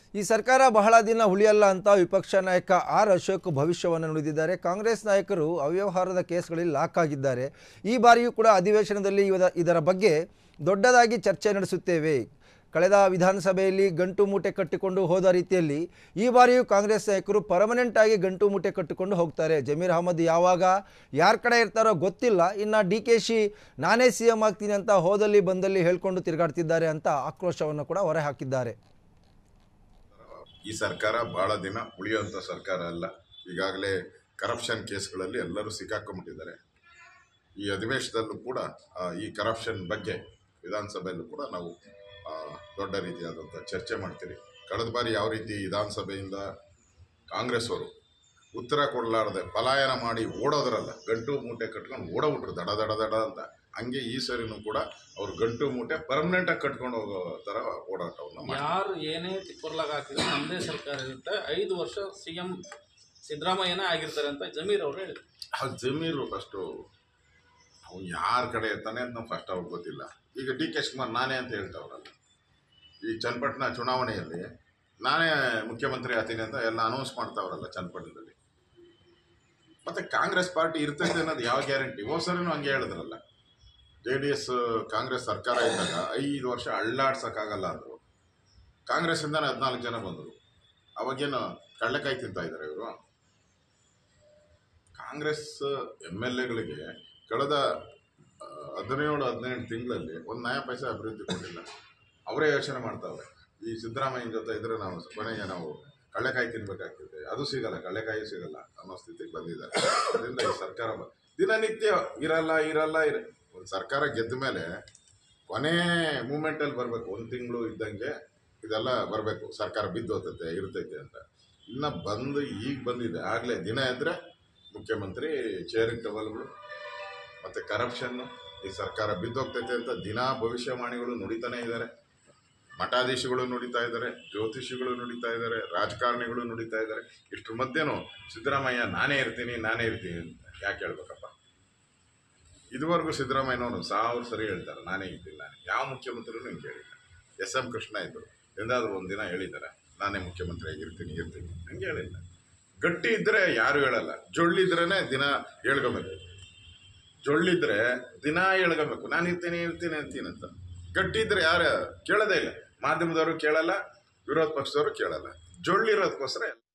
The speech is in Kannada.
ಈ ಸರ್ಕಾರ ಬಹಳ ದಿನ ಉಳಿಯಲ್ಲ ಅಂತ ವಿಪಕ್ಷ ನಾಯಕ ಆರ್ ಅಶೋಕ್ ಭವಿಷ್ಯವನ್ನು ನುಡಿದಿದ್ದಾರೆ ಕಾಂಗ್ರೆಸ್ ನಾಯಕರು ಅವ್ಯವಹಾರದ ಕೇಸ್ಗಳಲ್ಲಿ ಲಾಕ್ ಆಗಿದ್ದಾರೆ ಈ ಬಾರಿಯೂ ಕೂಡ ಅಧಿವೇಶನದಲ್ಲಿ ಇವದ- ಇದರ ಬಗ್ಗೆ ದೊಡ್ಡದಾಗಿ ಚರ್ಚೆ ನಡೆಸುತ್ತೇವೆ ಕಳೆದ ವಿಧಾನಸಭೆಯಲ್ಲಿ ಗಂಟು ಮೂಟೆ ಕಟ್ಟಿಕೊಂಡು ಹೋದ ರೀತಿಯಲ್ಲಿ ಈ ಬಾರಿಯೂ ಕಾಂಗ್ರೆಸ್ ನಾಯಕರು ಪರ್ಮನೆಂಟ್ ಆಗಿ ಗಂಟು ಮೂಟೆ ಕಟ್ಟಿಕೊಂಡು ಹೋಗ್ತಾರೆ ಜಮೀರ್ ಅಹಮದ್ ಯಾವಾಗ ಯಾರ ಕಡೆ ಇರ್ತಾರೋ ಗೊತ್ತಿಲ್ಲ ಇನ್ನು ಡಿ ಕೆ ಶಿ ನಾನೇ ಸಿ ಎಂ ಆಗ್ತೀನಿ ಅಂತ ಹೋದಲ್ಲಿ ಬಂದಲ್ಲಿ ಹೇಳ್ಕೊಂಡು ತಿರುಗಾಡ್ತಿದ್ದಾರೆ ಅಂತ ಆಕ್ರೋಶವನ್ನು ಕೂಡ ಹೊರ ಹಾಕಿದ್ದಾರೆ ಈ ಸರ್ಕಾರ ಬಹಳ ದಿನ ಉಳಿಯುವಂಥ ಸರ್ಕಾರ ಅಲ್ಲ ಈಗಾಗಲೇ ಕರಪ್ಷನ್ ಕೇಸ್ಗಳಲ್ಲಿ ಎಲ್ಲರೂ ಸಿಕ್ಕಾಕೊಂಡ್ಬಿಟ್ಟಿದ್ದಾರೆ ಈ ಅಧಿವೇಶನದಲ್ಲೂ ಕೂಡ ಆ, ಈ ಕರಪ್ಷನ್ ಬಗ್ಗೆ ವಿಧಾನಸಭೆಯಲ್ಲೂ ಕೂಡ ನಾವು ಆ, ದೊಡ್ಡ ರೀತಿಯಾದಂಥ ಚರ್ಚೆ ಮಾಡ್ತೀವಿ ಕಳೆದ ಬಾರಿ ಯಾವ ರೀತಿ ವಿಧಾನಸಭೆಯಿಂದ ಕಾಂಗ್ರೆಸ್ ಅವರು ಉತ್ತರ ಕೊಡಲಾರದೆ ಪಲಾಯನ ಮಾಡಿ ಓಡೋದ್ರಲ್ಲ ಗಂಟು ಮೂಟೆ ಕಟ್ಕೊಂಡು ಓಡೋಬಿಟ್ರು ದಡ ದಡ ದಡ ಅಂತ ಹಂಗೆ ಈ ಸರಿನೂ ಕೂಡ ಅವ್ರು ಗಂಟು ಮೂಟೆ ಪರ್ಮನೆಂಟಾಗಿ ಕಟ್ಕೊಂಡು ಹೋಗೋ ಥರ ಓಡಾಟವನ್ನು ಮಾಡಿ ಯಾರು ಏನೇ ತಿಪ್ಪರ್ಲಾಗ ಹಾಕಿದ್ರು ನಮ್ಮದೇ ಸರ್ಕಾರ ಇರುತ್ತೆ ಐದು ವರ್ಷ ಸಿ ಎಂ ಸಿದ್ದರಾಮಯ್ಯನೇ ಆಗಿರ್ತಾರೆ ಅಂತ ಜಮೀರ್ ಅವರು ಹೇಳಿದ್ರು ಆ ಜಮೀರು ಫಸ್ಟು ಅವ್ನು ಯಾರ ಕಡೆ ಇರ್ತಾನೆ ಅಂತ ಫಸ್ಟ್ ಅವ್ರಿಗೆ ಗೊತ್ತಿಲ್ಲ ಈಗ ಡಿ ಕೆ ಶಿವಕುಮಾರ್ ನಾನೇ ಅಂತ ಹೇಳ್ತಾವ್ರಲ್ಲ ಈ ಚನ್ನಪಟ್ಟಣ ಚುನಾವಣೆಯಲ್ಲಿ ನಾನೇ ಮುಖ್ಯಮಂತ್ರಿ ಆಗ್ತೀನಿ ಅಂತ ಎಲ್ಲ ಅನೌನ್ಸ್ ಮಾಡ್ತಾವ್ರಲ್ಲ ಚನ್ನಪಟ್ಟಣದಲ್ಲಿ ಮತ್ತೆ ಕಾಂಗ್ರೆಸ್ ಪಾರ್ಟಿ ಇರ್ತೈತೆ ಅನ್ನೋದು ಯಾವ ಗ್ಯಾರಂಟಿ ಹೋದ ಸರಿನೂ ಹಂಗೆ ಹೇಳಿದ್ರಲ್ಲ ಜೆ ಡಿ ಎಸ್ ಕಾಂಗ್ರೆಸ್ ಸರ್ಕಾರ ಇದ್ದಾಗ ಐದು ವರ್ಷ ಅಳ್ಳಾಡ್ಸೋಕ್ಕಾಗಲ್ಲ ಅಂದರು ಕಾಂಗ್ರೆಸ್ಸಿಂದನೇ ಹದಿನಾಲ್ಕು ಜನ ಬಂದರು ಅವಾಗೇನು ಕಳ್ಳೆಕಾಯಿ ತಿಂತಾ ಇದ್ದಾರೆ ಇವರು ಕಾಂಗ್ರೆಸ್ ಎಮ್ ಎಲ್ ಎಗಳಿಗೆ ಕಳೆದ ಆ, ಹದಿನೇಳು ಹದಿನೆಂಟು ತಿಂಗಳಲ್ಲಿ ಒಂದು ನಯ ಪೈಸೆ ಅಭಿವೃದ್ಧಿ ಕೊಟ್ಟಿಲ್ಲ ಅವರೇ ಯೋಚನೆ ಮಾಡ್ತಾವ್ರೆ ಈ ಸಿದ್ದರಾಮಯ್ಯನ ಜೊತೆ ಇದ್ರೆ ನಾವು ಕೊನೆಗೆ ನಾವು ಕಳ್ಳೆಕಾಯಿ ತಿನ್ಬೇಕಾಗ್ತದೆ ಅದು ಸಿಗಲ್ಲ ಕಳ್ಳೆಕಾಯಿ ಸಿಗಲ್ಲ ಅನ್ನೋ ಸ್ಥಿತಿಗೆ ಬಂದಿದ್ದಾರೆ ಅದರಿಂದ ಈ ಸರ್ಕಾರ ಬ- ದಿನನಿತ್ಯ ಇರಲ್ಲ ಇರಲ್ಲ ಇರ ಒಂದು ಸರ್ಕಾರ ಗೆದ್ದ ಮೇಲೆ ಕೊನೆ ಮೂಮೆಂಟಲ್ಲಿ ಬರಬೇಕು ಒಂದು ತಿಂಗಳು ಇದ್ದಂಗೆ ಇದೆಲ್ಲ ಬರಬೇಕು ಸರ್ಕಾರ ಬಿದ್ದೋತೈತೆ ಇರ್ತೈತೆ ಅಂತ ಇನ್ನು ಬಂದು ಈಗ ಬಂದಿದೆ ಆಗಲೇ ದಿನ ಇದ್ದರೆ ಮುಖ್ಯಮಂತ್ರಿ ಚೇರಿಂಗ್ ಟವಲ್ಗಳು ಮತ್ತು ಕರಪ್ಷನ್ನು ಈ ಸರ್ಕಾರ ಬಿದ್ದೋಗ್ತೈತೆ ಅಂತ ದಿನಾ ಭವಿಷ್ಯವಾಣಿಗಳು ನುಡಿತಾನೆ ಇದ್ದಾರೆ ಮಠಾಧೀಶಗಳು ನುಡಿತಾ ಇದ್ದಾರೆ ಜ್ಯೋತಿಷಿಗಳು ನುಡಿತಾ ಇದ್ದಾರೆ ರಾಜಕಾರಣಿಗಳು ನುಡಿತಾ ಇದ್ದಾರೆ ಇಷ್ಟ್ರ ಮಧ್ಯೆನೂ ಸಿದ್ದರಾಮಯ್ಯ ನಾನೇ ಇರ್ತೀನಿ ನಾನೇ ಇರ್ತೀನಿ ಅಂತ ಯಾಕೆ ಹೇಳ್ಬೇಕಪ್ಪ ಇದುವರೆಗೂ ಸಿದ್ದರಾಮಯ್ಯನವರು ಸಾವಿರ ಸರಿ ಹೇಳ್ತಾರೆ ನಾನೇ ಇದ್ದೀನಿ ನಾನೇ ಯಾವ ಮುಖ್ಯಮಂತ್ರಿನೂ ಹಿಂಗೆ ಹೇಳಿಲ್ಲ ಎಸ್ ಎಂ ಕೃಷ್ಣ ಇದ್ದರು ಎಂದಾದರೂ ಒಂದು ದಿನ ಹೇಳಿದ್ದಾರೆ ನಾನೇ ಮುಖ್ಯಮಂತ್ರಿಯಾಗಿ ಇರ್ತೀನಿ ಇರ್ತೀನಿ ಹಂಗೆ ಹೇಳಿಲ್ಲ ಗಟ್ಟಿ ಇದ್ದರೆ ಯಾರು ಹೇಳಲ್ಲ ಜೊಳ್ಳಿದ್ರೇ ದಿನ ಹೇಳ್ಕೊಬೇಕು ಜೊಳ್ಳಿದ್ರೆ ದಿನ ಹೇಳ್ಕೊಬೇಕು ನಾನು ಇರ್ತೀನಿ ಇರ್ತೀನಿ ಅಂತೀನಿ ಅಂತ ಗಟ್ಟಿ ಇದ್ರೆ ಯಾರು ಕೇಳೋದೇ ಇಲ್ಲ ಮಾಧ್ಯಮದವರು ಕೇಳಲ್ಲ ವಿರೋಧ ಪಕ್ಷದವರು ಕೇಳಲ್ಲ ಜೊಳ್ಳಿರೋದಕ್ಕೋಸ್ಕರ